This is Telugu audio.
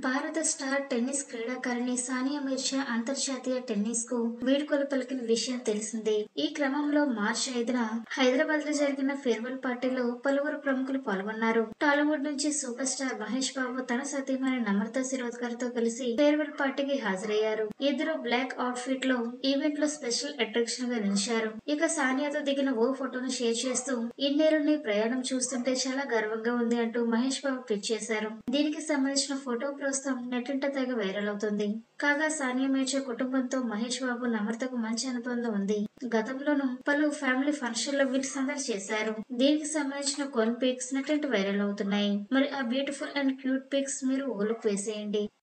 భారత స్టార్ టెన్నిస్ క్రీడాకారిణి సానియా మిర్జా అంతర్జాతీయ టెన్నిస్ కు వీడ్కోలు పలికిన విషయం తెలిసిందే ఈ క్రమంలో మార్చి ఐదున హైదరాబాద్ లో జరిగిన ఫేర్వెల్ పార్టీలో పలువురు ప్రముఖులు పాల్గొన్నారు టాలీవుడ్ నుంచి సూపర్ స్టార్ మహేష్ బాబు తన సతీమణి నమ్రత శిరోద్కర్ తో కలిసి ఫేర్వెల్ పార్టీకి హాజరయ్యారు ఇద్దరు బ్లాక్ అవుట్ ఫిట్ లో ఈవెంట్ లో స్పెషల్ అట్రాక్షన్ గా నిలిచారు ఇక సానియాతో దిగిన ఓ ఫోటోను షేర్ చేస్తూ ఇన్నేరు నీ ప్రయాణం చూస్తుంటే చాలా గర్వంగా ఉంది అంటూ మహేష్ బాబు ట్వీట్ చేశారు దీనికి సంబంధించిన ఫోటో ప్రస్తుతం నెట్టింట తెగ వైరల్ అవుతుంది కాగా సానియా మీర్జా కుటుంబంతో మహేష్ బాబు నమ్రతకు మంచి అనుబంధం ఉంది గతంలోనూ పలు ఫ్యామిలీ ఫంక్షన్లో వీళ్ళు సందడి చేశారు దీనికి సంబంధించిన కొన్ని పిక్స్ నెట్టింట వైరల్ అవుతున్నాయి మరి ఆ బ్యూటిఫుల్ అండ్ క్యూట్ పిక్స్ మీరు ఓలుకు వేసేయండి